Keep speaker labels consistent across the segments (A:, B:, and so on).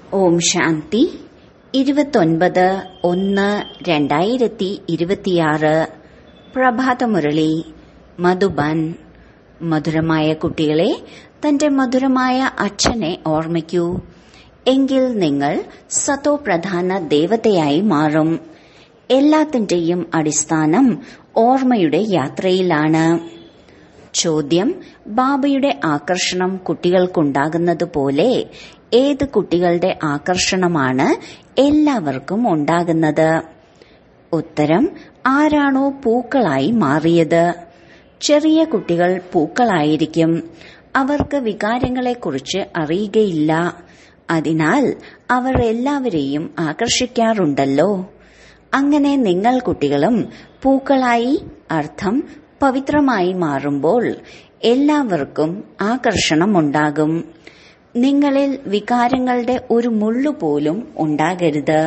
A: ഓം ശാന്തി ഇരുപത്തൊൻപത് ഒന്ന് രണ്ടായിരത്തി ഇരുപത്തിയാറ് പ്രഭാതമുരളി മധുബൻ മധുരമായ കുട്ടികളെ തന്റെ മധുരമായ അച്ഛനെ ഓർമ്മിക്കൂ എങ്കിൽ നിങ്ങൾ സതോ പ്രധാന ദേവതയായി മാറും എല്ലാത്തിന്റെയും അടിസ്ഥാനം ഓർമ്മയുടെ യാത്രയിലാണ് ചോദ്യം ബാബയുടെ ആകർഷണം കുട്ടികൾക്കുണ്ടാകുന്നത് പോലെ ഏത് കുട്ടികളുടെ ആകർഷണമാണ് എല്ലാവർക്കും ഉണ്ടാകുന്നത് ഉത്തരം ആരാണോ പൂക്കളായി മാറിയത് ചെറിയ കുട്ടികൾ പൂക്കളായിരിക്കും അവർക്ക് വികാരങ്ങളെക്കുറിച്ച് അറിയുകയില്ല അതിനാൽ അവർ എല്ലാവരെയും ആകർഷിക്കാറുണ്ടല്ലോ അങ്ങനെ നിങ്ങൾ കുട്ടികളും പൂക്കളായി അർത്ഥം പവിത്രമായി മാറുമ്പോൾ എല്ലാവർക്കും ആകർഷണമുണ്ടാകും നിങ്ങളിൽ വികാരങ്ങളുടെ ഒരു മുള്ളുപോലും ഉണ്ടാകരുത്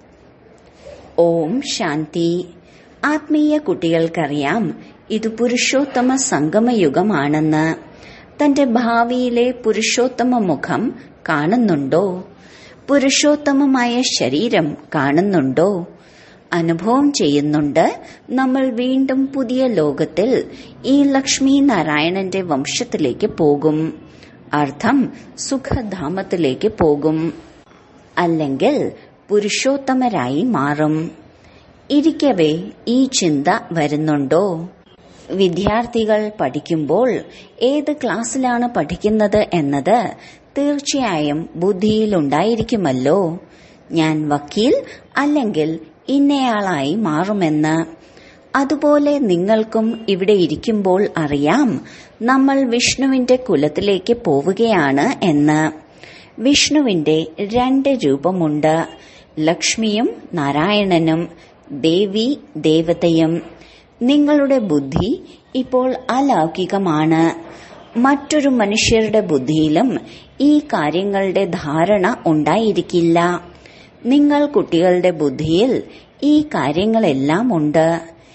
A: ഓം ശാന്തി ആത്മീയ കുട്ടികൾക്കറിയാം ഇത് പുരുഷോത്തമ സംഗമയുഗമാണെന്ന് തന്റെ ഭാവിയിലെ പുരുഷോത്തമ മുഖം കാണുന്നുണ്ടോ പുരുഷോത്തമമായ ശരീരം കാണുന്നുണ്ടോ അനുഭവം ചെയ്യുന്നുണ്ട് നമ്മൾ വീണ്ടും പുതിയ ലോകത്തിൽ ഈ ലക്ഷ്മി നാരായണന്റെ വംശത്തിലേക്ക് പോകും അർത്ഥം സുഖധാമത്തിലേക്ക് പോകും അല്ലെങ്കിൽ പുരുഷോത്തമരായി മാറും ഇരിക്കവേ ഈ ചിന്ത വരുന്നുണ്ടോ വിദ്യാർത്ഥികൾ പഠിക്കുമ്പോൾ ഏത് ക്ലാസ്സിലാണ് പഠിക്കുന്നത് എന്നത് തീർച്ചയായും ബുദ്ധിയിലുണ്ടായിരിക്കുമല്ലോ ഞാൻ വക്കീൽ അല്ലെങ്കിൽ ഇന്നയാളായി മാറുമെന്ന് അതുപോലെ നിങ്ങൾക്കും ഇവിടെ ഇരിക്കുമ്പോൾ അറിയാം നമ്മൾ വിഷ്ണുവിന്റെ കുലത്തിലേക്ക് പോവുകയാണ് എന്ന് വിഷ്ണുവിന്റെ രണ്ട് രൂപമുണ്ട് ലക്ഷ്മിയും നാരായണനും ദേവി ദേവതയും നിങ്ങളുടെ ബുദ്ധി ഇപ്പോൾ അലൗകികമാണ് മറ്റൊരു മനുഷ്യരുടെ ബുദ്ധിയിലും ഈ കാര്യങ്ങളുടെ ധാരണ ഉണ്ടായിരിക്കില്ല നിങ്ങൾ കുട്ടികളുടെ ബുദ്ധിയിൽ ഈ കാര്യങ്ങളെല്ലാം ഉണ്ട്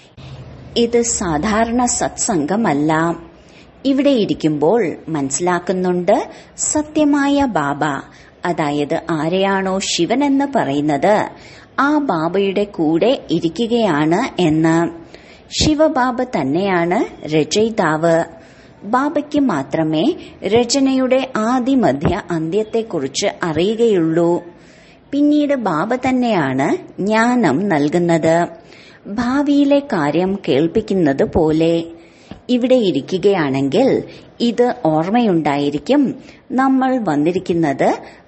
A: ഇത് സാധാരണ സത്സംഗമല്ല ഇവിടെ ഇരിക്കുമ്പോൾ മനസ്സിലാക്കുന്നുണ്ട് സത്യമായ ബാബ അതായത് ആരെയാണോ ശിവൻ എന്ന് പറയുന്നത് ആ ബാബയുടെ കൂടെ ഇരിക്കുകയാണ് എന്ന് ശിവബാബ തന്നെയാണ് രചയിതാവ് ബാബയ്ക്ക് മാത്രമേ രചനയുടെ ആദിമധ്യ അന്ത്യത്തെക്കുറിച്ച് അറിയുകയുള്ളൂ പിന്നീട് ബാബ തന്നെയാണ് ജ്ഞാനം നൽകുന്നത് ഭാവിയിലെ കാര്യം കേൾപ്പിക്കുന്നത് പോലെ ഇവിടെ ഇരിക്കുകയാണെങ്കിൽ ഇത് ഓർമ്മയുണ്ടായിരിക്കും നമ്മൾ വന്നിരിക്കുന്നത്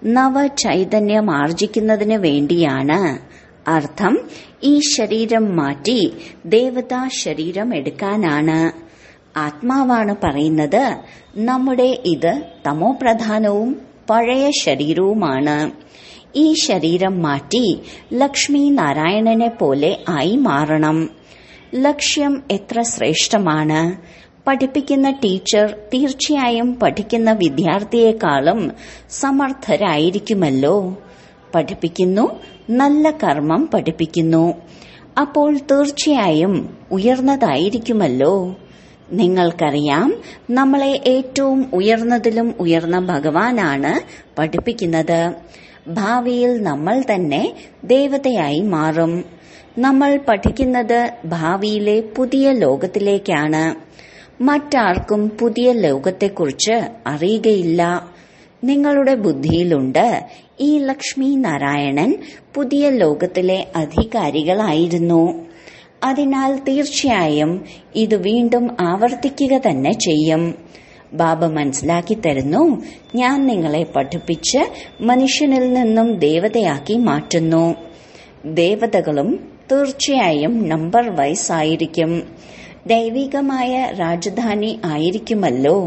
A: നവചൈതന്യം ആർജിക്കുന്നതിന് വേണ്ടിയാണ് അർത്ഥം ഈ ശരീരം മാറ്റി ദേവതാ ശരീരം എടുക്കാനാണ് ആത്മാവാണ് പറയുന്നത് നമ്മുടെ ഇത് തമോപ്രധാനവും പഴയ ശരീരവുമാണ് ഈ ശരീരം മാറ്റി ലക്ഷ്മി നാരായണനെ പോലെ ആയി മാറണം ലക്ഷ്യം എത്ര ശ്രേഷ്ഠമാണ് പഠിപ്പിക്കുന്ന ടീച്ചർ തീർച്ചയായും പഠിക്കുന്ന വിദ്യാർത്ഥിയെക്കാളും സമർത്ഥരായിരിക്കുമല്ലോ പഠിപ്പിക്കുന്നു നല്ല കർമ്മം പഠിപ്പിക്കുന്നു അപ്പോൾ തീർച്ചയായും ഉയർന്നതായിരിക്കുമല്ലോ നിങ്ങൾക്കറിയാം നമ്മളെ ഏറ്റവും ഉയർന്നതിലും ഉയർന്ന ഭഗവാനാണ് പഠിപ്പിക്കുന്നത് ഭാവിയിൽ നമ്മൾ തന്നെ ദേവതയായി മാറും നമ്മൾ പഠിക്കുന്നത് ഭാവിയിലെ പുതിയ ലോകത്തിലേക്കാണ് മറ്റാർക്കും പുതിയ ലോകത്തെക്കുറിച്ച് അറിയുകയില്ല നിങ്ങളുടെ ബുദ്ധിയിലുണ്ട് ഈ ലക്ഷ്മി നാരായണൻ പുതിയ ലോകത്തിലെ അധികാരികളായിരുന്നു അതിനാൽ തീർച്ചയായും ഇത് വീണ്ടും ആവർത്തിക്കുക തന്നെ ചെയ്യും ബാബ മനസ്സിലാക്കി തരുന്നു ഞാൻ നിങ്ങളെ പഠിപ്പിച്ച് മനുഷ്യനിൽ നിന്നും ദേവതയാക്കി മാറ്റുന്നു ദേവതകളും തീർച്ചയായും നമ്പർ വൈസ് ആയിരിക്കും ദൈവികമായ രാജധാനി ആയിരിക്കുമല്ലോ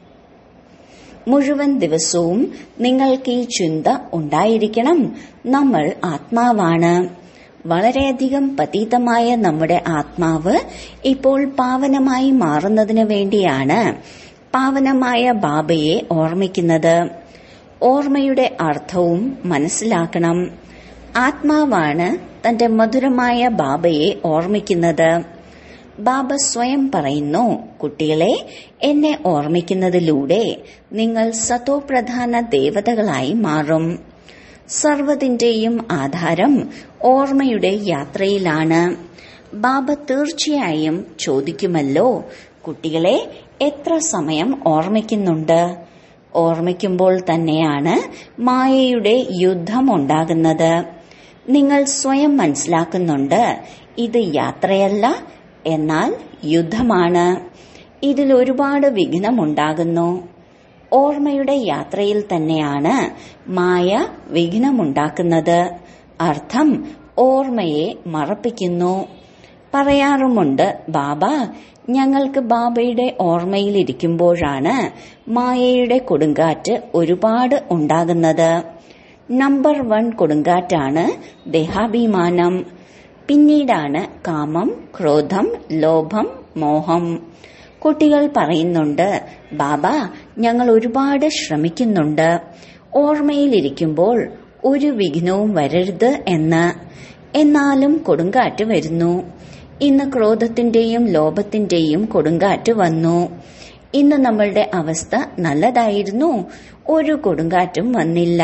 A: മുഴുവൻ ദിവസവും നിങ്ങൾക്ക് ഈ ചിന്ത ഉണ്ടായിരിക്കണം നമ്മൾ ആത്മാവാണ് വളരെയധികം പതീതമായ നമ്മുടെ ആത്മാവ് ഇപ്പോൾ പാവനമായി മാറുന്നതിന് വേണ്ടിയാണ് പാവനമായ ബാബയെ ഓർമ്മിക്കുന്നത് ഓർമ്മയുടെ അർത്ഥവും മനസ്സിലാക്കണം ആത്മാവാണ് തന്റെ മധുരമായ ബാബയെ ഓർമ്മിക്കുന്നത് ബാബ സ്വയം പറയുന്നു കുട്ടികളെ എന്നെ ഓർമ്മിക്കുന്നതിലൂടെ നിങ്ങൾ സതോപ്രധാന ദേവതകളായി മാറും സർവതിന്റെയും ആധാരം ഓർമ്മയുടെ യാത്രയിലാണ് ബാബ തീർച്ചയായും ചോദിക്കുമല്ലോ കുട്ടികളെ എത്ര സമയം ഓർമ്മിക്കുന്നുണ്ട് ഓർമ്മിക്കുമ്പോൾ തന്നെയാണ് മായയുടെ യുദ്ധം ഉണ്ടാകുന്നത് നിങ്ങൾ സ്വയം മനസ്സിലാക്കുന്നുണ്ട് ഇത് യാത്രയല്ല എന്നാൽ യുദ്ധമാണ് ഇതിൽ ഒരുപാട് വിഘ്നമുണ്ടാകുന്നു ഓർമ്മയുടെ യാത്രയിൽ തന്നെയാണ് മായ വിഘ്നമുണ്ടാക്കുന്നത് അർത്ഥം ഓർമ്മയെ മറപ്പിക്കുന്നു പറയാറുമുണ്ട് ബാബ ഞങ്ങൾക്ക് ബാബയുടെ ഓർമ്മയിലിരിക്കുമ്പോഴാണ് മായയുടെ കൊടുങ്കാറ്റ് ഒരുപാട് ഉണ്ടാകുന്നത് നമ്പർ വൺ കൊടുങ്കാറ്റാണ് ദേഹാഭിമാനം പിന്നീടാണ് കാമം ക്രോധം ലോഭം മോഹം കുട്ടികൾ പറയുന്നുണ്ട് ബാബ ഞങ്ങൾ ഒരുപാട് ശ്രമിക്കുന്നുണ്ട് ഓർമ്മയിലിരിക്കുമ്പോൾ ഒരു വിഘ്നവും വരരുത് എന്ന് എന്നാലും കൊടുങ്കാറ്റ് വരുന്നു ഇന്ന് ക്രോധത്തിന്റെയും ലോഭത്തിന്റെയും കൊടുങ്കാറ്റ് വന്നു ഇന്ന് നമ്മളുടെ അവസ്ഥ നല്ലതായിരുന്നു ഒരു കൊടുങ്കാറ്റും വന്നില്ല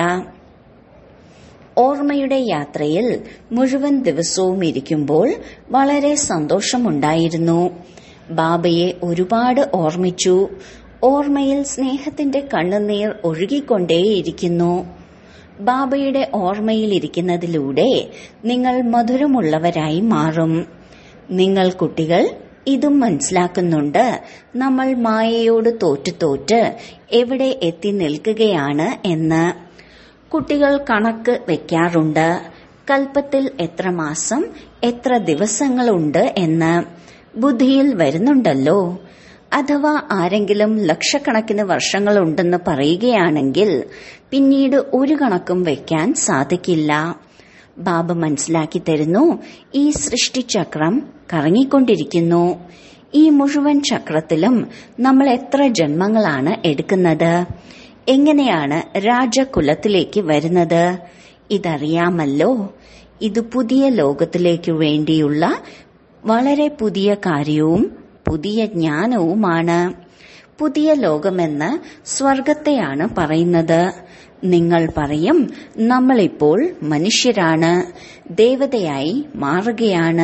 A: ഓർമ്മയുടെ യാത്രയിൽ മുഴുവൻ ദിവസവും ഇരിക്കുമ്പോൾ വളരെ സന്തോഷമുണ്ടായിരുന്നു ബാബയെ ഒരുപാട് ഓർമ്മിച്ചു ഓർമ്മയിൽ സ്നേഹത്തിന്റെ കണ്ണുനീർ ഒഴുകിക്കൊണ്ടേയിരിക്കുന്നു ബാബയുടെ ഓർമ്മയിലിരിക്കുന്നതിലൂടെ നിങ്ങൾ മധുരമുള്ളവരായി മാറും നിങ്ങൾ കുട്ടികൾ ഇതും മനസ്സിലാക്കുന്നുണ്ട് നമ്മൾ മായയോട് തോറ്റ് തോറ്റ് എവിടെ എത്തി നിൽക്കുകയാണ് എന്ന് കുട്ടികൾ കണക്ക് വെക്കാറുണ്ട് കൽപ്പത്തിൽ എത്ര മാസം എത്ര ദിവസങ്ങളുണ്ട് എന്ന് ബുദ്ധിയിൽ വരുന്നുണ്ടല്ലോ അഥവാ ആരെങ്കിലും ലക്ഷക്കണക്കിന് വർഷങ്ങളുണ്ടെന്ന് പറയുകയാണെങ്കിൽ പിന്നീട് ഒരു കണക്കും വെക്കാൻ സാധിക്കില്ല ബാബ മനസ്സിലാക്കി തരുന്നു ഈ സൃഷ്ടിചക്രം കറങ്ങിക്കൊണ്ടിരിക്കുന്നു ഈ മുഴുവൻ ചക്രത്തിലും നമ്മൾ എത്ര ജന്മങ്ങളാണ് എടുക്കുന്നത് എങ്ങനെയാണ് രാജകുലത്തിലേക്ക് വരുന്നത് ഇതറിയാമല്ലോ ഇത് പുതിയ ലോകത്തിലേക്കു വേണ്ടിയുള്ള വളരെ പുതിയ കാര്യവും പുതിയ ജ്ഞാനവുമാണ് പുതിയ ലോകമെന്ന് സ്വർഗത്തെയാണ് പറയുന്നത് നിങ്ങൾ പറയും നമ്മളിപ്പോൾ മനുഷ്യരാണ് ദേവതയായി മാറുകയാണ്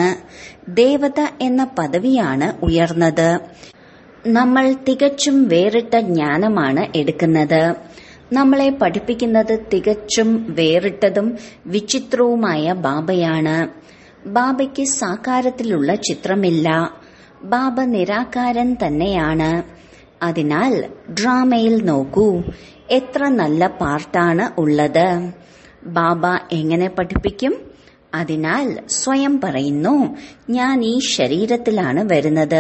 A: ദേവത എന്ന പദവിയാണ് ഉയർന്നത് നമ്മൾ തികച്ചും വേറിട്ട ജ്ഞാനമാണ് എടുക്കുന്നത് നമ്മളെ പഠിപ്പിക്കുന്നത് തികച്ചും വേറിട്ടതും വിചിത്രവുമായ ബാബയാണ് ബാബയ്ക്ക് സാകാരത്തിലുള്ള ചിത്രമില്ല ബാബ നിരാകാരൻ തന്നെയാണ് അതിനാൽ ഡ്രാമയിൽ നോക്കൂ എത്ര നല്ല പാർട്ടാണ് ഉള്ളത് ബാബ എങ്ങനെ പഠിപ്പിക്കും അതിനാൽ സ്വയം പറയുന്നു ഞാൻ ഈ ശരീരത്തിലാണ് വരുന്നത്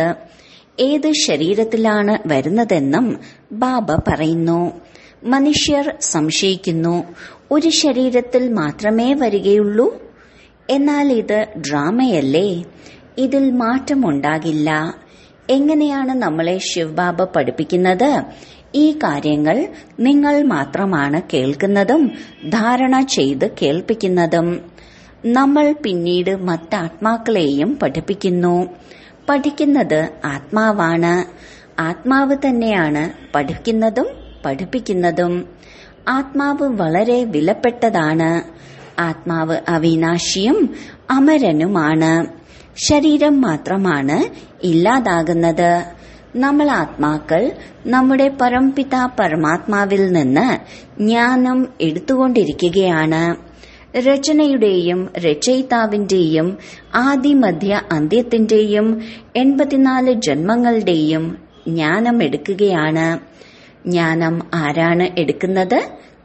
A: ഏത് ശരീരത്തിലാണ് വരുന്നതെന്നും ബാബ പറയുന്നു മനുഷ്യർ സംശയിക്കുന്നു ഒരു ശരീരത്തിൽ മാത്രമേ വരികയുള്ളൂ എന്നാൽ ഇത് ഡ്രാമയല്ലേ ഇതിൽ മാറ്റമുണ്ടാകില്ല എങ്ങനെയാണ് നമ്മളെ ശിവബാബ പഠിപ്പിക്കുന്നത് ഈ കാര്യങ്ങൾ നിങ്ങൾ മാത്രമാണ് കേൾക്കുന്നതും ധാരണ ചെയ്ത് കേൾപ്പിക്കുന്നതും നമ്മൾ പിന്നീട് മറ്റാത്മാക്കളെയും പഠിപ്പിക്കുന്നു പഠിക്കുന്നത് ആത്മാവാണ് ആത്മാവ് തന്നെയാണ് പഠിക്കുന്നതും പഠിപ്പിക്കുന്നതും ആത്മാവ് വളരെ വിലപ്പെട്ടതാണ് ആത്മാവ് അവിനാശിയും അമരനുമാണ് ശരീരം മാത്രമാണ് ഇല്ലാതാകുന്നത് നമ്മൾ ആത്മാക്കൾ നമ്മുടെ പരംപിത പരമാത്മാവിൽ നിന്ന് ജ്ഞാനം എടുത്തുകൊണ്ടിരിക്കുകയാണ് രചനയുടെയും രചയിതാവിന്റെയും ആദിമധ്യ അന്ത്യത്തിന്റെയും എൺപത്തിനാല് ജന്മങ്ങളുടെയും ജ്ഞാനം എടുക്കുകയാണ് ജ്ഞാനം ആരാണ് എടുക്കുന്നത്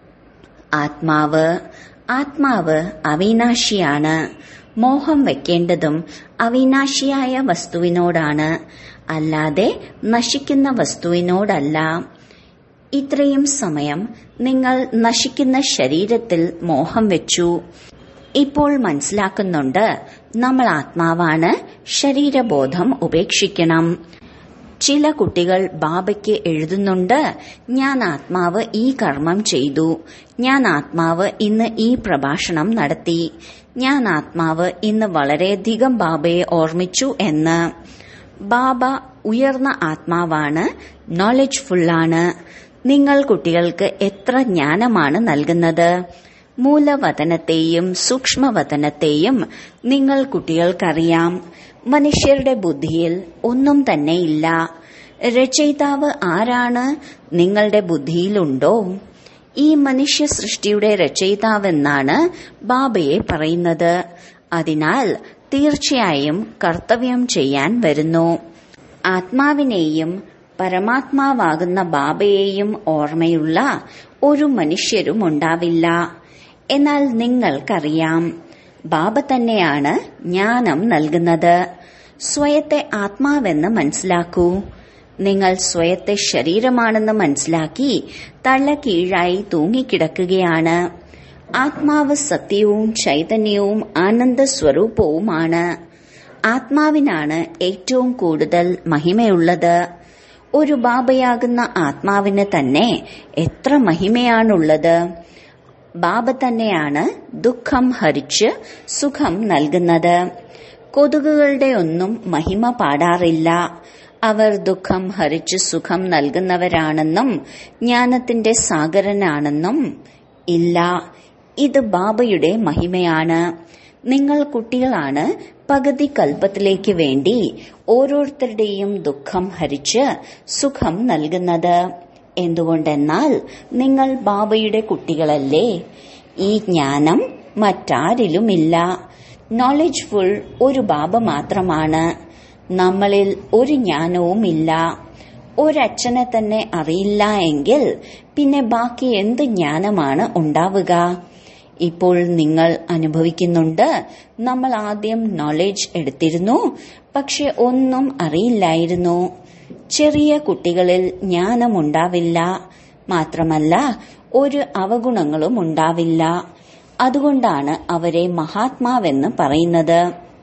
A: ആത്മാവ് ആത്മാവ് അവിനാശിയാണ് മോഹം വെക്കേണ്ടതും അവിനാശിയായ വസ്തുവിനോടാണ് അല്ലാതെ നശിക്കുന്ന വസ്തുവിനോടല്ല ഇത്രയും സമയം നിങ്ങൾ നശിക്കുന്ന ശരീരത്തിൽ മോഹം വെച്ചു ഇപ്പോൾ മനസ്സിലാക്കുന്നുണ്ട് നമ്മൾ ആത്മാവാണ് ശരീരബോധം ഉപേക്ഷിക്കണം ചില കുട്ടികൾ ബാബയ്ക്ക് എഴുതുന്നുണ്ട് ഞാൻ ആത്മാവ് ഈ കർമ്മം ചെയ്തു ഞാൻ ആത്മാവ് ഇന്ന് ഈ പ്രഭാഷണം നടത്തി ഞാൻ ആത്മാവ് ഇന്ന് വളരെയധികം ബാബയെ ഓർമ്മിച്ചു എന്ന് ബാബ ഉയർന്ന ആത്മാവാണ് നോളജ് ഫുള്ളാണ് നിങ്ങൾ കുട്ടികൾക്ക് എത്ര ജ്ഞാനമാണ് നൽകുന്നത് മൂലവതനത്തെയും സൂക്ഷ്മവതനത്തെയും നിങ്ങൾ കുട്ടികൾക്കറിയാം മനുഷ്യരുടെ ബുദ്ധിയിൽ ഒന്നും തന്നെയില്ല രചയിതാവ് ആരാണ് നിങ്ങളുടെ ബുദ്ധിയിലുണ്ടോ ഈ മനുഷ്യ സൃഷ്ടിയുടെ രചയിതാവെന്നാണ് ബാബയെ പറയുന്നത് അതിനാൽ തീർച്ചയായും കർത്തവ്യം ചെയ്യാൻ വരുന്നു ആത്മാവിനെയും പരമാത്മാവാകുന്ന ബാബയെയും ഓർമ്മയുള്ള ഒരു മനുഷ്യരും ഉണ്ടാവില്ല എന്നാൽ നിങ്ങൾക്കറിയാം ബാബ തന്നെയാണ് ജ്ഞാനം നൽകുന്നത് സ്വയത്തെ ആത്മാവെന്ന് മനസ്സിലാക്കൂ നിങ്ങൾ സ്വയത്തെ ശരീരമാണെന്ന് മനസ്സിലാക്കി തള്ള കീഴായി തൂങ്ങിക്കിടക്കുകയാണ് ആത്മാവ് സത്യവും ചൈതന്യവും ആനന്ദ സ്വരൂപവുമാണ് ആത്മാവിനാണ് ഏറ്റവും കൂടുതൽ മഹിമയുള്ളത് ഒരു ബാബയാകുന്ന ആത്മാവിന് തന്നെ എത്ര മഹിമയാണുള്ളത് ബാബ തന്നെയാണ് ദുഃഖം ഹരിച്ച് സുഖം നൽകുന്നത് കൊതുകുകളുടെ ഒന്നും മഹിമ പാടാറില്ല അവർ ദുഃഖം ഹരിച്ച് സുഖം നൽകുന്നവരാണെന്നും ജ്ഞാനത്തിന്റെ സാഗരനാണെന്നും ഇല്ല ഇത് ബാബയുടെ മഹിമയാണ് നിങ്ങൾ കുട്ടികളാണ് പകുതി കൽപ്പത്തിലേക്ക് വേണ്ടി ഓരോരുത്തരുടെയും ദുഃഖം ഹരിച്ച് സുഖം നൽകുന്നത് എന്തുകൊണ്ടെന്നാൽ നിങ്ങൾ ബാബയുടെ കുട്ടികളല്ലേ ഈ ജ്ഞാനം മറ്റാരിലുമില്ല നോളജ്ഫുൾ ഒരു ബാബ മാത്രമാണ് നമ്മളിൽ ഒരു ജ്ഞാനവുമില്ല ഒരച്ഛനെ തന്നെ അറിയില്ല എങ്കിൽ പിന്നെ ബാക്കി എന്ത് ജ്ഞാനമാണ് ഉണ്ടാവുക ഇപ്പോൾ നിങ്ങൾ അനുഭവിക്കുന്നുണ്ട് നമ്മൾ ആദ്യം നോളജ് എടുത്തിരുന്നു പക്ഷെ ഒന്നും അറിയില്ലായിരുന്നു ചെറിയ കുട്ടികളിൽ ജ്ഞാനമുണ്ടാവില്ല മാത്രമല്ല ഒരു അവഗുണങ്ങളും ഉണ്ടാവില്ല അതുകൊണ്ടാണ് അവരെ മഹാത്മാവെന്ന് പറയുന്നത്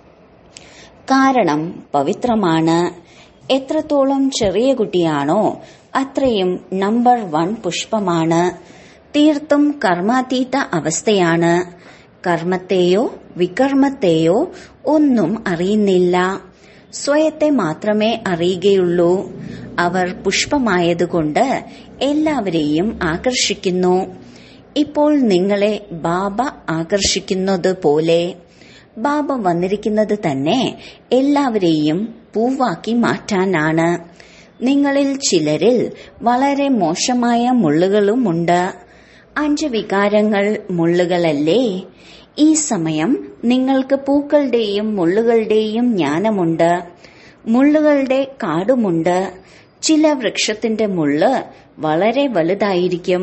A: കാരണം പവിത്രമാണ് എത്രത്തോളം ചെറിയ കുട്ടിയാണോ അത്രയും നമ്പർ വൺ പുഷ്പമാണ് തീർത്തും കർമാതീത അവസ്ഥയാണ് കർമ്മത്തെയോ വികർമ്മത്തെയോ ഒന്നും അറിയുന്നില്ല സ്വയത്തെ മാത്രമേ അറിയുകയുള്ളൂ അവർ പുഷ്പമായതുകൊണ്ട് എല്ലാവരെയും ആകർഷിക്കുന്നു ഇപ്പോൾ നിങ്ങളെ ബാബ ആകർഷിക്കുന്നത് പോലെ ബാബ വന്നിരിക്കുന്നത് തന്നെ എല്ലാവരെയും പൂവാക്കി മാറ്റാനാണ് നിങ്ങളിൽ ചിലരിൽ വളരെ മോശമായ മുള്ളുകളുമുണ്ട് അഞ്ച് വികാരങ്ങൾ മുള്ളുകളല്ലേ ഈ സമയം നിങ്ങൾക്ക് പൂക്കളുടെയും മുള്ളുകളുടെയും ജ്ഞാനമുണ്ട് മുള്ളുകളുടെ കാടുമുണ്ട് ചില വൃക്ഷത്തിന്റെ മുള്ള് വളരെ വലുതായിരിക്കും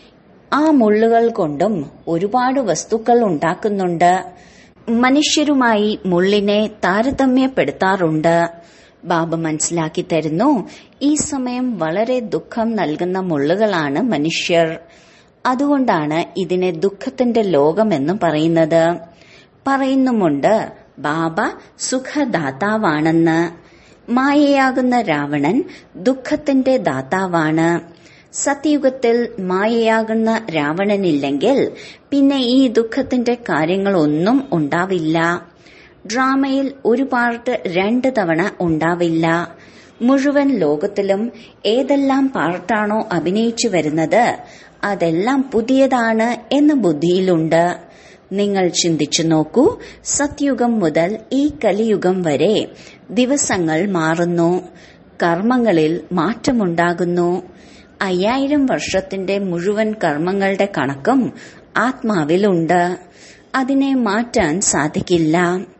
A: ആ മുള്ളുകൾ കൊണ്ടും ഒരുപാട് വസ്തുക്കൾ ഉണ്ടാക്കുന്നുണ്ട് മനുഷ്യരുമായി മുള്ളിനെ താരതമ്യപ്പെടുത്താറുണ്ട് ബാബ മനസ്സിലാക്കി തരുന്നു ഈ സമയം വളരെ ദുഃഖം നൽകുന്ന മുള്ളുകളാണ് മനുഷ്യർ അതുകൊണ്ടാണ് ഇതിനെ ദുഃഖത്തിന്റെ ലോകമെന്ന് പറയുന്നത് പറയുന്നുമുണ്ട് ബാബ സുഖദാതാവാണെന്ന് മായയാകുന്ന രാവണൻ ദുഃഖത്തിന്റെ ദാതാവാണ് സത്യയുഗത്തിൽ മായയാകുന്ന രാവണനില്ലെങ്കിൽ പിന്നെ ഈ ദുഃഖത്തിന്റെ കാര്യങ്ങളൊന്നും ഉണ്ടാവില്ല ഡ്രാമയിൽ ഒരു പാർട്ട് രണ്ട് തവണ ഉണ്ടാവില്ല മുഴുവൻ ലോകത്തിലും ഏതെല്ലാം പാർട്ടാണോ അഭിനയിച്ചു വരുന്നത് അതെല്ലാം പുതിയതാണ് എന്ന ബുദ്ധിയിലുണ്ട് നിങ്ങൾ ചിന്തിച്ചു നോക്കൂ സത്യുഗം മുതൽ ഈ കലിയുഗം വരെ ദിവസങ്ങൾ മാറുന്നു കർമ്മങ്ങളിൽ മാറ്റമുണ്ടാകുന്നു അയ്യായിരം വർഷത്തിന്റെ മുഴുവൻ കർമ്മങ്ങളുടെ കണക്കും ആത്മാവിലുണ്ട് അതിനെ മാറ്റാൻ സാധിക്കില്ല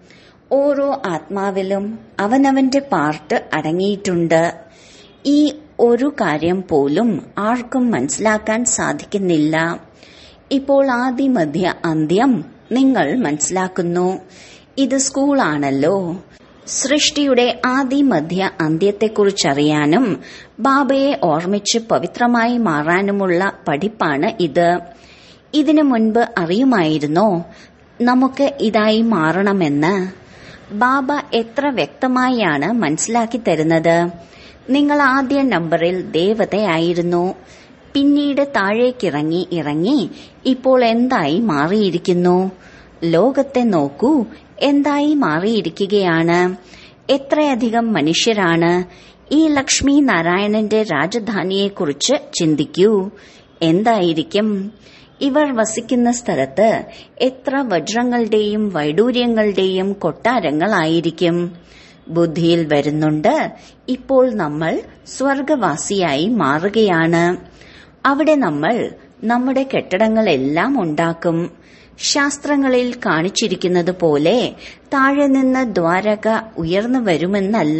A: ഓരോ ആത്മാവിലും അവനവന്റെ പാർട്ട് അടങ്ങിയിട്ടുണ്ട് ഈ ഒരു കാര്യം പോലും ആർക്കും മനസ്സിലാക്കാൻ സാധിക്കുന്നില്ല ഇപ്പോൾ ആദ്യ മധ്യ അന്ത്യം നിങ്ങൾ മനസ്സിലാക്കുന്നു ഇത് സ്കൂളാണല്ലോ സൃഷ്ടിയുടെ ആദി മധ്യ അന്ത്യത്തെക്കുറിച്ചറിയാനും ബാബയെ ഓർമ്മിച്ച് പവിത്രമായി മാറാനുമുള്ള പഠിപ്പാണ് ഇത് ഇതിനു മുൻപ് അറിയുമായിരുന്നോ നമുക്ക് ഇതായി മാറണമെന്ന് ബാബ എത്ര വ്യക്തമായാണ് മനസ്സിലാക്കി തരുന്നത് നിങ്ങൾ ആദ്യ നമ്പറിൽ ദേവതയായിരുന്നു പിന്നീട് താഴേക്കിറങ്ങി ഇറങ്ങി ഇപ്പോൾ എന്തായി മാറിയിരിക്കുന്നു ലോകത്തെ നോക്കൂ എന്തായി മാറിയിരിക്കുകയാണ് എത്രയധികം മനുഷ്യരാണ് ഈ ലക്ഷ്മി നാരായണന്റെ രാജധാനിയെക്കുറിച്ച് ചിന്തിക്കൂ എന്തായിരിക്കും ഇവർ വസിക്കുന്ന സ്ഥലത്ത് എത്ര വജ്രങ്ങളുടെയും വൈഡൂര്യങ്ങളുടെയും കൊട്ടാരങ്ങളായിരിക്കും ബുദ്ധിയിൽ വരുന്നുണ്ട് ഇപ്പോൾ നമ്മൾ സ്വർഗവാസിയായി മാറുകയാണ് അവിടെ നമ്മൾ നമ്മുടെ കെട്ടിടങ്ങളെല്ലാം ഉണ്ടാക്കും ശാസ്ത്രങ്ങളിൽ കാണിച്ചിരിക്കുന്നത് പോലെ താഴെ നിന്ന് ദ്വാരക ഉയർന്നു വരുമെന്നല്ല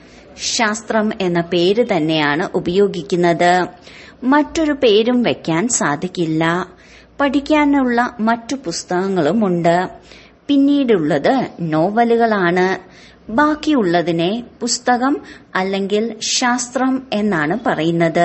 A: ശാസ്ത്രം എന്ന പേര് തന്നെയാണ് ഉപയോഗിക്കുന്നത് മറ്റൊരു പേരും വെക്കാൻ സാധിക്കില്ല പഠിക്കാനുള്ള മറ്റു പുസ്തകങ്ങളുമുണ്ട് പിന്നീടുള്ളത് നോവലുകളാണ് ബാക്കിയുള്ളതിനെ പുസ്തകം അല്ലെങ്കിൽ ശാസ്ത്രം എന്നാണ് പറയുന്നത്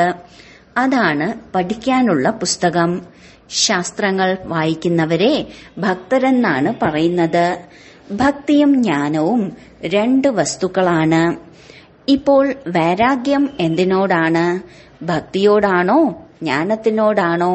A: അതാണ് പഠിക്കാനുള്ള പുസ്തകം ശാസ്ത്രങ്ങൾ വായിക്കുന്നവരെ ഭക്തരെന്നാണ് പറയുന്നത് ഭക്തിയും ജ്ഞാനവും രണ്ട് വസ്തുക്കളാണ് ഇപ്പോൾ വൈരാഗ്യം എന്തിനോടാണ് ഭക്തിയോടാണോ ജ്ഞാനത്തിനോടാണോ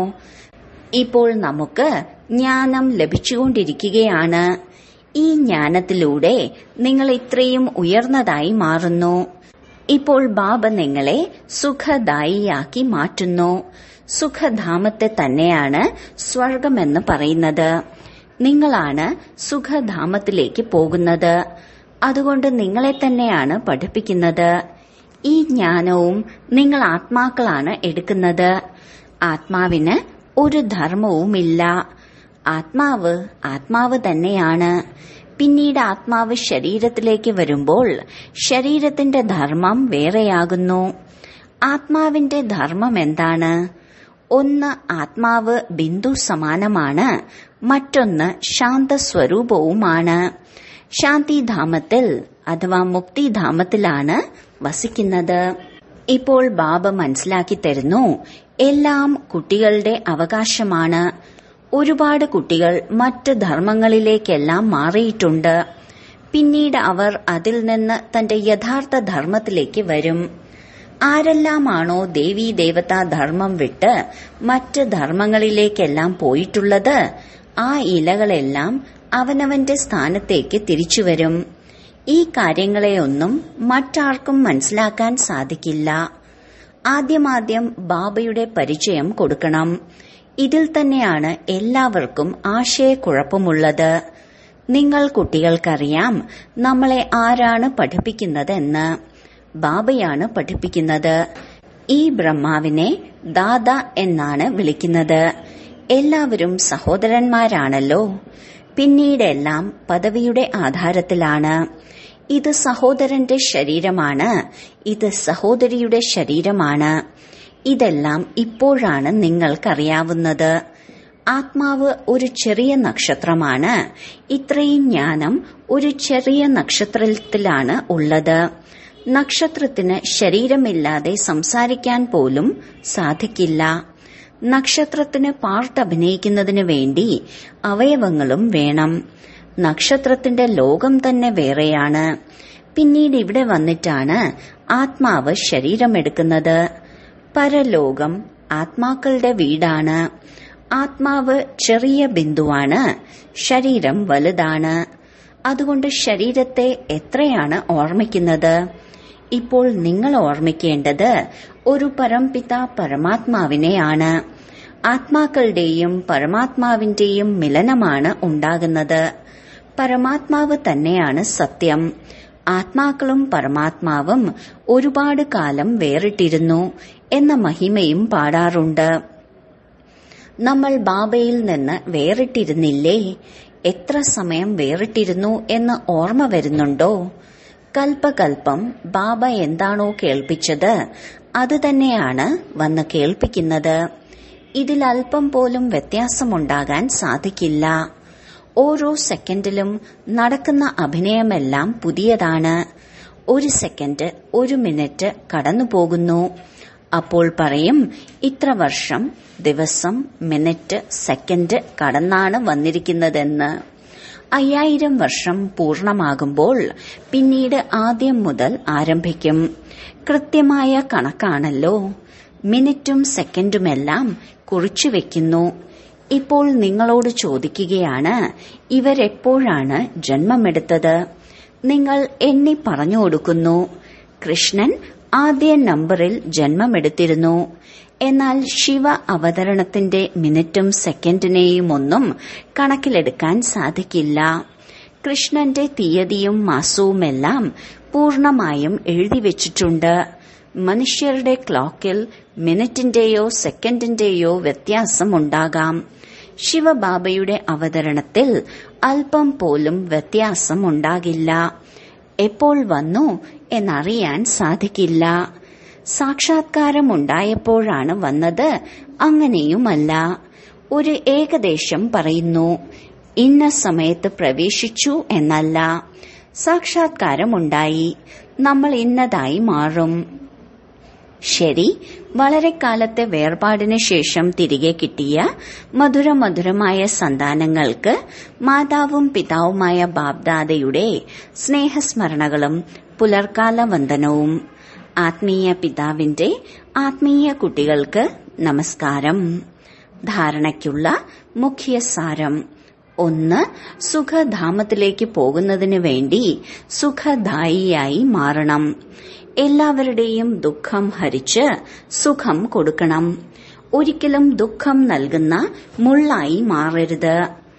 A: ഇപ്പോൾ നമുക്ക് ജ്ഞാനം ലഭിച്ചുകൊണ്ടിരിക്കുകയാണ് ഈ ജ്ഞാനത്തിലൂടെ നിങ്ങൾ ഇത്രയും ഉയർന്നതായി മാറുന്നു ഇപ്പോൾ ബാബ നിങ്ങളെ സുഖദായിയാക്കി മാറ്റുന്നു സുഖധാമത്തെ തന്നെയാണ് സ്വർഗമെന്ന് പറയുന്നത് നിങ്ങളാണ് സുഖധാമത്തിലേക്ക് പോകുന്നത് അതുകൊണ്ട് നിങ്ങളെ തന്നെയാണ് പഠിപ്പിക്കുന്നത് ഈ ജ്ഞാനവും നിങ്ങൾ ആത്മാക്കളാണ് എടുക്കുന്നത് ആത്മാവിന് ഒരു ധർമ്മവുമില്ല ആത്മാവ് ആത്മാവ് തന്നെയാണ് പിന്നീട് ആത്മാവ് ശരീരത്തിലേക്ക് വരുമ്പോൾ ശരീരത്തിന്റെ ധർമ്മം വേറെയാകുന്നു ആത്മാവിന്റെ ധർമ്മം എന്താണ് ഒന്ന് ആത്മാവ് ബിന്ദു സമാനമാണ് മറ്റൊന്ന് ശാന്തസ്വരൂപവുമാണ് ശാന്തിധാമത്തിൽ അഥവാ മുക്തിധാമത്തിലാണ് വസിക്കുന്നത് ഇപ്പോൾ ബാബ മനസ്സിലാക്കി തരുന്നു എല്ലാം കുട്ടികളുടെ അവകാശമാണ് ഒരുപാട് കുട്ടികൾ മറ്റ് ധർമ്മങ്ങളിലേക്കെല്ലാം മാറിയിട്ടുണ്ട് പിന്നീട് അവർ അതിൽ നിന്ന് തന്റെ യഥാർത്ഥ ധർമ്മത്തിലേക്ക് വരും ആരെല്ലാമാണോ ദേവീ ദേവതാ ധർമ്മം വിട്ട് മറ്റ് ധർമ്മങ്ങളിലേക്കെല്ലാം പോയിട്ടുള്ളത് ആ ഇലകളെല്ലാം അവനവന്റെ സ്ഥാനത്തേക്ക് തിരിച്ചുവരും ഈ കാര്യങ്ങളെയൊന്നും മറ്റാർക്കും മനസ്സിലാക്കാൻ സാധിക്കില്ല ആദ്യമാദ്യം ബാബയുടെ പരിചയം കൊടുക്കണം ഇതിൽ തന്നെയാണ് എല്ലാവർക്കും ആശയക്കുഴപ്പമുള്ളത് നിങ്ങൾ കുട്ടികൾക്കറിയാം നമ്മളെ ആരാണ് പഠിപ്പിക്കുന്നതെന്ന് ബാബയാണ് പഠിപ്പിക്കുന്നത് ഈ ബ്രഹ്മാവിനെ ദാദ എന്നാണ് വിളിക്കുന്നത് എല്ലാവരും സഹോദരന്മാരാണല്ലോ പിന്നീടെല്ലാം പദവിയുടെ ആധാരത്തിലാണ് ഇത് സഹോദരന്റെ ശരീരമാണ് ഇത് സഹോദരിയുടെ ശരീരമാണ് ഇതെല്ലാം ഇപ്പോഴാണ് നിങ്ങൾക്കറിയാവുന്നത് ആത്മാവ് ഒരു ചെറിയ നക്ഷത്രമാണ് ഇത്രയും ജ്ഞാനം ഒരു ചെറിയ നക്ഷത്രത്തിലാണ് ഉള്ളത് നക്ഷത്രത്തിന് ശരീരമില്ലാതെ സംസാരിക്കാൻ പോലും സാധിക്കില്ല നക്ഷത്രത്തിന് പാർട്ട് അഭിനയിക്കുന്നതിന് വേണ്ടി അവയവങ്ങളും വേണം നക്ഷത്രത്തിന്റെ ലോകം തന്നെ വേറെയാണ് പിന്നീട് ഇവിടെ വന്നിട്ടാണ് ആത്മാവ് ശരീരമെടുക്കുന്നത് പരലോകം ആത്മാക്കളുടെ വീടാണ് ആത്മാവ് ചെറിയ ബിന്ദുവാണ് ശരീരം വലുതാണ് അതുകൊണ്ട് ശരീരത്തെ എത്രയാണ് ഓർമ്മിക്കുന്നത് ഇപ്പോൾ നിങ്ങൾ ഓർമ്മിക്കേണ്ടത് ഒരു പരംപിത പരമാത്മാവിനെയാണ് ആത്മാക്കളുടെയും പരമാത്മാവിന്റെയും മിലനമാണ് ഉണ്ടാകുന്നത് പരമാത്മാവ് തന്നെയാണ് സത്യം ആത്മാക്കളും പരമാത്മാവും ഒരുപാട് കാലം വേറിട്ടിരുന്നു എന്ന മഹിമയും പാടാറുണ്ട് നമ്മൾ ബാബയിൽ നിന്ന് വേറിട്ടിരുന്നില്ലേ എത്ര സമയം വേറിട്ടിരുന്നു എന്ന് ഓർമ്മ വരുന്നുണ്ടോ കൽപ്പകൽപ്പം ബാബ എന്താണോ കേൾപ്പിച്ചത് അത് തന്നെയാണ് വന്ന് കേൾപ്പിക്കുന്നത് ഇതിൽ അല്പം പോലും വ്യത്യാസമുണ്ടാകാൻ സാധിക്കില്ല ഓരോ സെക്കൻഡിലും നടക്കുന്ന അഭിനയമെല്ലാം പുതിയതാണ് ഒരു സെക്കൻഡ് ഒരു മിനിറ്റ് കടന്നു പോകുന്നു അപ്പോൾ പറയും ഇത്ര വർഷം ദിവസം മിനിറ്റ് സെക്കൻഡ് കടന്നാണ് വന്നിരിക്കുന്നതെന്ന് അയ്യായിരം വർഷം പൂർണമാകുമ്പോൾ പിന്നീട് ആദ്യം മുതൽ ആരംഭിക്കും കൃത്യമായ കണക്കാണല്ലോ മിനിറ്റും സെക്കൻഡുമെല്ലാം കുറിച്ചു വെക്കുന്നു ഇപ്പോൾ നിങ്ങളോട് ചോദിക്കുകയാണ് ഇവരെപ്പോഴാണ് ജന്മമെടുത്തത് നിങ്ങൾ എണ്ണി പറഞ്ഞു കൊടുക്കുന്നു കൃഷ്ണൻ ആദ്യ നമ്പറിൽ ജന്മമെടുത്തിരുന്നു എന്നാൽ ശിവ അവതരണത്തിന്റെ മിനിറ്റും സെക്കൻഡിനെയും ഒന്നും കണക്കിലെടുക്കാൻ സാധിക്കില്ല കൃഷ്ണന്റെ തീയതിയും മാസവുമെല്ലാം പൂർണമായും എഴുതി വെച്ചിട്ടുണ്ട് മനുഷ്യരുടെ ക്ലോക്കിൽ മിനിറ്റിന്റെയോ സെക്കൻഡിന്റെയോ വ്യത്യാസമുണ്ടാകാം ശിവബാബയുടെ അവതരണത്തിൽ അല്പം പോലും വ്യത്യാസമുണ്ടാകില്ല എപ്പോൾ വന്നു എന്നറിയാൻ സാധിക്കില്ല സാക്ഷാത്കാരമുണ്ടായപ്പോഴാണ് വന്നത് അങ്ങനെയുമല്ല ഒരു ഏകദേശം പറയുന്നു ഇന്ന സമയത്ത് പ്രവേശിച്ചു എന്നല്ല സാക്ഷാത്കാരമുണ്ടായി നമ്മൾ ഇന്നതായി മാറും ശരി വളരെ കാലത്തെ വേർപാടിന് ശേഷം തിരികെ കിട്ടിയ മധുര മധുരമായ സന്താനങ്ങൾക്ക് മാതാവും പിതാവുമായ ബാബ്ദാദയുടെ സ്നേഹസ്മരണകളും പുലർക്കാല വന്ദനവും ആത്മീയ പിതാവിന്റെ ആത്മീയ കുട്ടികൾക്ക് നമസ്കാരം ധാരണയ്ക്കുള്ള മുഖ്യ സാരം ഒന്ന് സുഖധാമത്തിലേക്ക് പോകുന്നതിനു വേണ്ടി സുഖദായിയായി മാറണം എല്ലാവരുടെയും ദുഃഖം ഹരിച്ച് സുഖം കൊടുക്കണം ഒരിക്കലും ദുഃഖം നൽകുന്ന മുള്ളായി മാറരുത്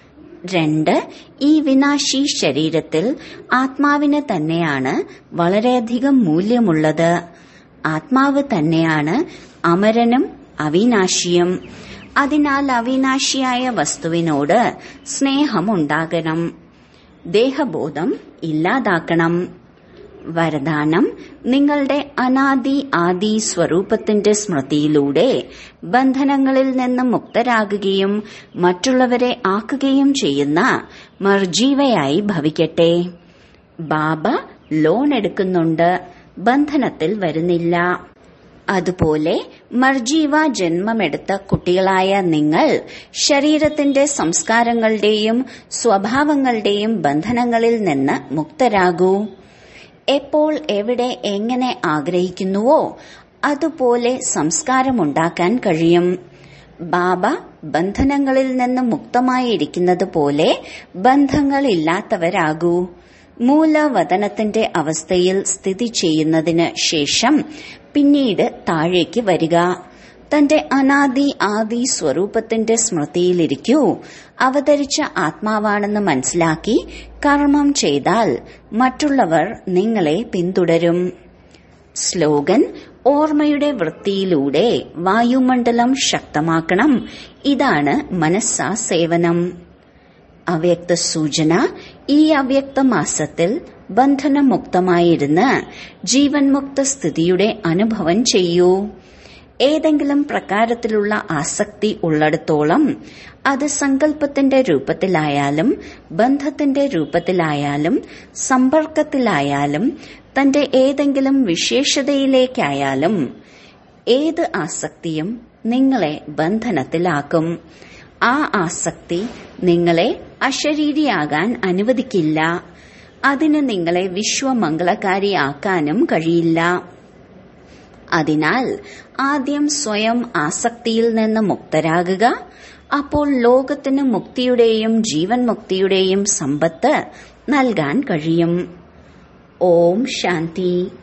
A: രണ്ട് ഈ വിനാശി ശരീരത്തിൽ ആത്മാവിന് തന്നെയാണ് വളരെയധികം മൂല്യമുള്ളത് ആത്മാവ് തന്നെയാണ് അമരനും അവിനാശിയും അതിനാൽ അവിനാശിയായ വസ്തുവിനോട് സ്നേഹമുണ്ടാകണം ദേഹബോധം ഇല്ലാതാക്കണം വരദാനം നിങ്ങളുടെ അനാദി ആദി സ്വരൂപത്തിന്റെ സ്മൃതിയിലൂടെ ബന്ധനങ്ങളിൽ നിന്ന് മുക്തരാകുകയും മറ്റുള്ളവരെ ആക്കുകയും ചെയ്യുന്ന മർജീവയായി ഭവിക്കട്ടെ ബാബ ലോൺ എടുക്കുന്നുണ്ട് ബന്ധനത്തിൽ വരുന്നില്ല അതുപോലെ മർജീവ ജന്മമെടുത്ത കുട്ടികളായ നിങ്ങൾ ശരീരത്തിന്റെ സംസ്കാരങ്ങളുടെയും സ്വഭാവങ്ങളുടെയും ബന്ധനങ്ങളിൽ നിന്ന് മുക്തരാകൂ എപ്പോൾ എവിടെ എങ്ങനെ ആഗ്രഹിക്കുന്നുവോ അതുപോലെ സംസ്കാരമുണ്ടാക്കാൻ കഴിയും ബാബ ബന്ധനങ്ങളിൽ നിന്ന് മുക്തമായിരിക്കുന്നത് പോലെ ബന്ധങ്ങളില്ലാത്തവരാകൂ മൂലവതനത്തിന്റെ അവസ്ഥയിൽ സ്ഥിതി ചെയ്യുന്നതിന് ശേഷം പിന്നീട് താഴേക്ക് വരിക തന്റെ അനാദി ആദി സ്വരൂപത്തിന്റെ സ്മൃതിയിലിരിക്കൂ അവതരിച്ച ആത്മാവാണെന്ന് മനസ്സിലാക്കി കർമ്മം ചെയ്താൽ മറ്റുള്ളവർ നിങ്ങളെ പിന്തുടരും സ്ലോഗൻ ഓർമ്മയുടെ വൃത്തിയിലൂടെ വായുമണ്ഡലം ശക്തമാക്കണം ഇതാണ് മനസ്സാ സേവനം അവ്യക്ത സൂചന ഈ അവ്യക്ത മാസത്തിൽ ബന്ധനമുക്തമായിരുന്ന് ജീവൻ മുക്ത സ്ഥിതിയുടെ അനുഭവം ചെയ്യൂ ഏതെങ്കിലും പ്രകാരത്തിലുള്ള ആസക്തി ഉള്ളിടത്തോളം അത് സങ്കല്പത്തിന്റെ രൂപത്തിലായാലും ബന്ധത്തിന്റെ രൂപത്തിലായാലും സമ്പർക്കത്തിലായാലും തന്റെ ഏതെങ്കിലും വിശേഷതയിലേക്കായാലും ഏത് ആസക്തിയും നിങ്ങളെ ബന്ധനത്തിലാക്കും ആ ആസക്തി നിങ്ങളെ അശരീരിയാകാൻ അനുവദിക്കില്ല അതിന് നിങ്ങളെ വിശ്വമംഗളകാരിയാക്കാനും കഴിയില്ല അതിനാൽ ആദ്യം സ്വയം ആസക്തിയിൽ നിന്ന് മുക്തരാകുക അപ്പോൾ ലോകത്തിന് മുക്തിയുടെയും ജീവൻ മുക്തിയുടെയും സമ്പത്ത് നൽകാൻ കഴിയും ഓം ശാന്തി